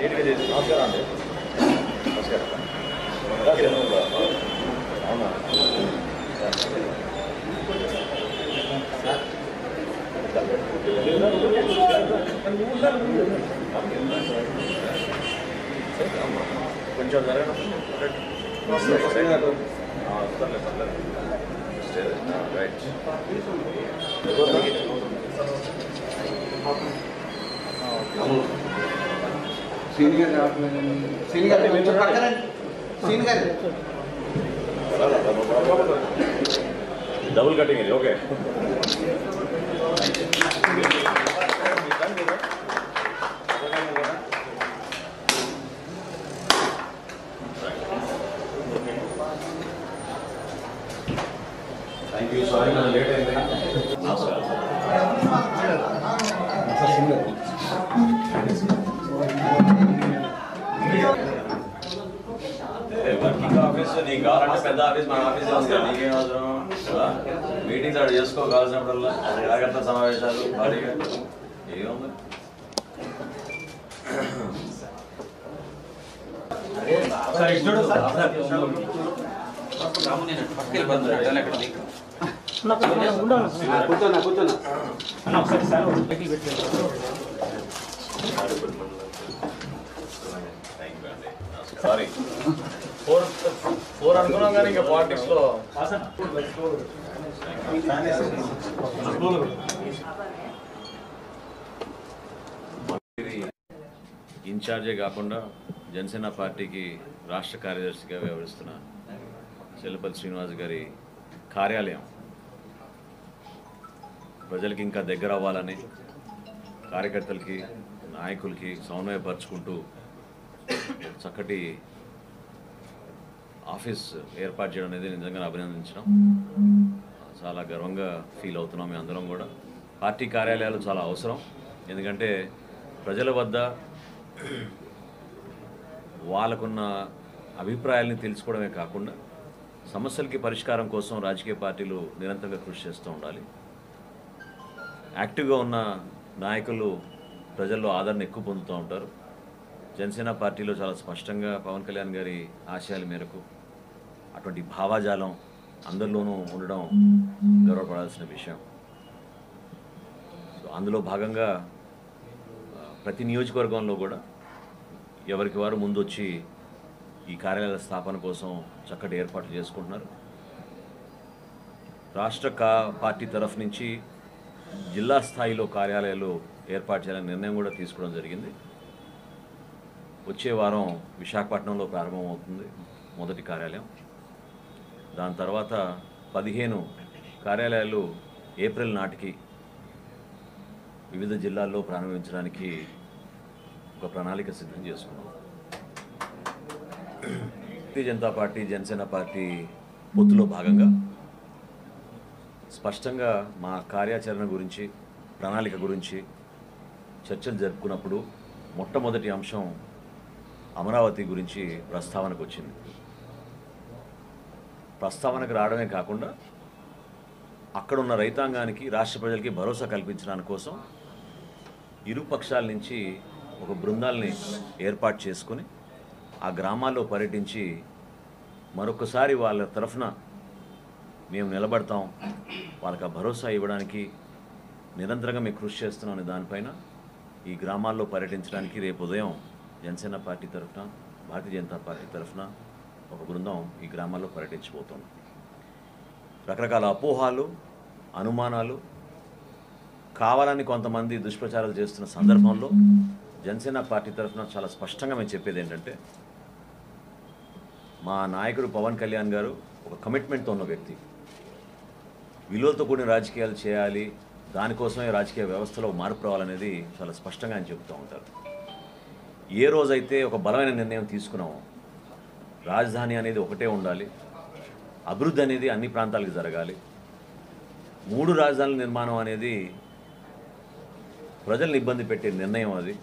నీట్గా చేసి నమస్కారం అండి నమస్కారం ఓకే. అవునా కొంచెం జరగడం రైట్ సీన్ గారు రావట్లేదు సీన్ గారు కొంచెం పక్కన సీన్ గారు డబుల్ కటింగ్ ఇది ఓకే థ్యాంక్ యూ సారీ మనం లేట్ అయింది నమస్కారం వర్కింగ్ ఆఫీస్ నీకు కావాలంటే పెద్ద ఆఫీస్ మన ఆఫీస్ ఉంది నీకేం అవసరం మీటింగ్స్ అక్కడ చేసుకో కావాల్సినప్పుడల్లా జాగ్రత్త సమావేశాలు భారీగా ఏముంది కూర్చోన్నా కూర్చోన్నా థ్యాంక్ యూ అండి సారీ ఫోర్ ఫోర్ అనుకున్నాం కానీ ఇంకా పాలిటిక్స్లో ఇన్ఛార్జే కాకుండా జనసేన పార్టీకి రాష్ట్ర కార్యదర్శిగా వ్యవహరిస్తున్న చెల్లపల్లి శ్రీనివాస్ గారి కార్యాలయం ప్రజలకి ఇంకా దగ్గర అవ్వాలని కార్యకర్తలకి నాయకులకి సమన్వయపరుచుకుంటూ చక్కటి ఆఫీస్ ఏర్పాటు చేయడం అనేది నిజంగా అభినందించడం చాలా గర్వంగా ఫీల్ అవుతున్నాం మేము అందరం కూడా పార్టీ కార్యాలయాలు చాలా అవసరం ఎందుకంటే ప్రజల వద్ద వాళ్ళకున్న అభిప్రాయాల్ని తెలుసుకోవడమే కాకుండా సమస్యలకి పరిష్కారం కోసం రాజకీయ పార్టీలు నిరంతరంగా కృషి చేస్తూ ఉండాలి యాక్టివ్గా ఉన్న నాయకులు ప్రజల్లో ఆదరణ ఎక్కువ పొందుతూ ఉంటారు జనసేన పార్టీలో చాలా స్పష్టంగా పవన్ కళ్యాణ్ గారి ఆశయాల మేరకు అటువంటి భావాజాలం అందరిలోనూ ఉండడం గర్వపడాల్సిన విషయం సో అందులో భాగంగా ఆ, ప్రతి నియోజకవర్గంలో కూడా ఎవరికి వారు ముందొచ్చి ఈ కార్యాలయాల స్థాపన కోసం చక్కటి ఏర్పాట్లు చేసుకుంటున్నారు రాష్ట్ర కా పార్టీ తరఫు నుంచి జిల్లా స్థాయిలో కార్యాలయాలు ఏర్పాటు చేయాలని నిర్ణయం కూడా తీసుకోవడం జరిగింది వచ్చే వారం విశాఖపట్నంలో ప్రారంభమవుతుంది మొదటి కార్యాలయం దాని తర్వాత పదిహేను కార్యాలయాలు ఏప్రిల్ నాటికి వివిధ జిల్లాల్లో ప్రారంభించడానికి ఒక ప్రణాళిక సిద్ధం చేసుకున్నాం భారతీయ జనతా పార్టీ జనసేన పార్టీ పొత్తులో భాగంగా స్పష్టంగా మా కార్యాచరణ గురించి ప్రణాళిక గురించి చర్చలు జరుపుకున్నప్పుడు మొట్టమొదటి అంశం అమరావతి గురించి ప్రస్తావనకు వచ్చింది ప్రస్తావనకు రావడమే కాకుండా అక్కడున్న రైతాంగానికి రాష్ట్ర ప్రజలకి భరోసా కల్పించడానికి కోసం ఇరు పక్షాల నుంచి ఒక బృందాల్ని ఏర్పాటు చేసుకుని ఆ గ్రామాల్లో పర్యటించి మరొకసారి వాళ్ళ తరఫున మేము నిలబడతాం వాళ్ళకి ఆ భరోసా ఇవ్వడానికి నిరంతరంగా మేము కృషి చేస్తున్నాం అనే దానిపైన ఈ గ్రామాల్లో పర్యటించడానికి రేపు ఉదయం జనసేన పార్టీ తరఫున భారతీయ జనతా పార్టీ తరఫున ఒక బృందం ఈ గ్రామాల్లో పర్యటించబోతోంది రకరకాల అపోహాలు అనుమానాలు కావాలని కొంతమంది దుష్ప్రచారాలు చేస్తున్న సందర్భంలో జనసేన పార్టీ తరఫున చాలా స్పష్టంగా మేము చెప్పేది ఏంటంటే మా నాయకుడు పవన్ కళ్యాణ్ గారు ఒక కమిట్మెంట్తో ఉన్న వ్యక్తి విలువలతో కూడిన రాజకీయాలు చేయాలి దానికోసమే రాజకీయ వ్యవస్థలో మార్పు రావాలనేది చాలా స్పష్టంగా ఆయన చెబుతూ ఉంటారు ఏ రోజైతే ఒక బలమైన నిర్ణయం తీసుకున్నామో రాజధాని అనేది ఒకటే ఉండాలి అభివృద్ధి అనేది అన్ని ప్రాంతాలకు జరగాలి మూడు రాజధానుల నిర్మాణం అనేది ప్రజల్ని ఇబ్బంది పెట్టే నిర్ణయం అది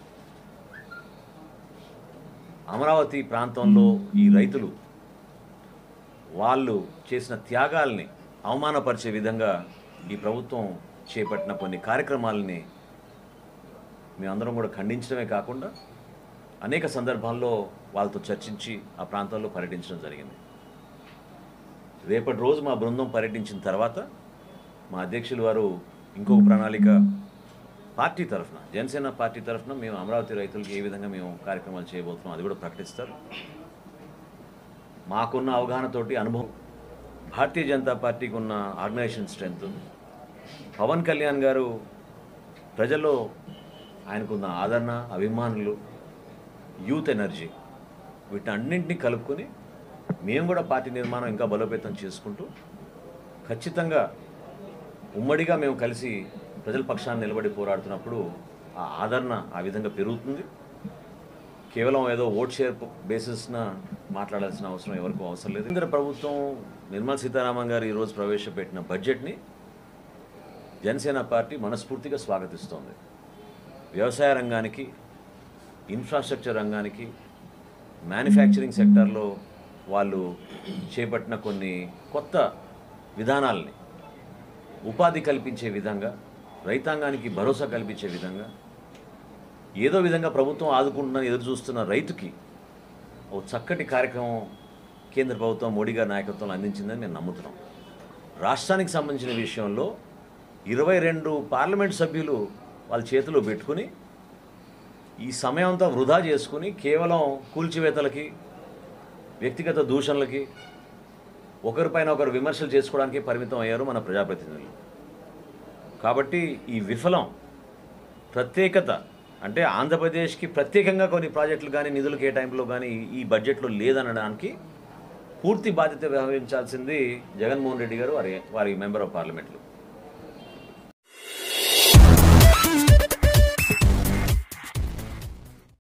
అమరావతి ప్రాంతంలో ఈ రైతులు వాళ్ళు చేసిన త్యాగాల్ని అవమానపరిచే విధంగా ఈ ప్రభుత్వం చేపట్టిన కొన్ని కార్యక్రమాలని మేమందరం కూడా ఖండించడమే కాకుండా అనేక సందర్భాల్లో వాళ్ళతో చర్చించి ఆ ప్రాంతాల్లో పర్యటించడం జరిగింది రేపటి రోజు మా బృందం పర్యటించిన తర్వాత మా అధ్యక్షులు వారు ఇంకొక ప్రణాళిక పార్టీ తరఫున జనసేన పార్టీ తరఫున మేము అమరావతి రైతులకి ఏ విధంగా మేము కార్యక్రమాలు చేయబోతున్నాం అది కూడా ప్రకటిస్తారు మాకున్న అవగాహనతోటి అనుభవం భారతీయ జనతా పార్టీకి ఉన్న ఆర్గనైజేషన్ స్ట్రెంగ్త్ పవన్ కళ్యాణ్ గారు ప్రజల్లో ఆయనకున్న ఆదరణ అభిమానులు యూత్ ఎనర్జీ వీటన్నింటినీ కలుపుకొని మేము కూడా పార్టీ నిర్మాణం ఇంకా బలోపేతం చేసుకుంటూ ఖచ్చితంగా ఉమ్మడిగా మేము కలిసి ప్రజల పక్షాన్ని నిలబడి పోరాడుతున్నప్పుడు ఆ ఆదరణ ఆ విధంగా పెరుగుతుంది కేవలం ఏదో ఓట్ షేర్ బేసిస్న మాట్లాడాల్సిన అవసరం ఎవరికీ అవసరం లేదు కేంద్ర ప్రభుత్వం నిర్మలా సీతారామన్ గారు ఈరోజు ప్రవేశపెట్టిన బడ్జెట్ని జనసేన పార్టీ మనస్ఫూర్తిగా స్వాగతిస్తోంది వ్యవసాయ రంగానికి ఇన్ఫ్రాస్ట్రక్చర్ రంగానికి మ్యానుఫ్యాక్చరింగ్ సెక్టార్లో వాళ్ళు చేపట్టిన కొన్ని కొత్త విధానాలని ఉపాధి కల్పించే విధంగా రైతాంగానికి భరోసా కల్పించే విధంగా ఏదో విధంగా ప్రభుత్వం ఆదుకుంటుందని ఎదురు చూస్తున్న రైతుకి ఓ చక్కటి కార్యక్రమం కేంద్ర ప్రభుత్వం మోడీ గారి నాయకత్వంలో అందించిందని మేము నమ్ముతున్నాం రాష్ట్రానికి సంబంధించిన విషయంలో ఇరవై రెండు పార్లమెంట్ సభ్యులు వాళ్ళ చేతిలో పెట్టుకుని ఈ సమయం అంతా వృధా చేసుకుని కేవలం కూల్చివేతలకి వ్యక్తిగత దూషణలకి ఒకరిపైన ఒకరు విమర్శలు చేసుకోవడానికి పరిమితం అయ్యారు మన ప్రజాప్రతినిధులు కాబట్టి ఈ విఫలం ప్రత్యేకత అంటే ఆంధ్రప్రదేశ్కి ప్రత్యేకంగా కొన్ని ప్రాజెక్టులు కానీ నిధులు కేటాయింపులో కానీ ఈ బడ్జెట్లో లేదనడానికి పూర్తి బాధ్యత వ్యవహరించాల్సింది జగన్మోహన్ రెడ్డి గారు వారి వారి మెంబర్ ఆఫ్ పార్లమెంట్లు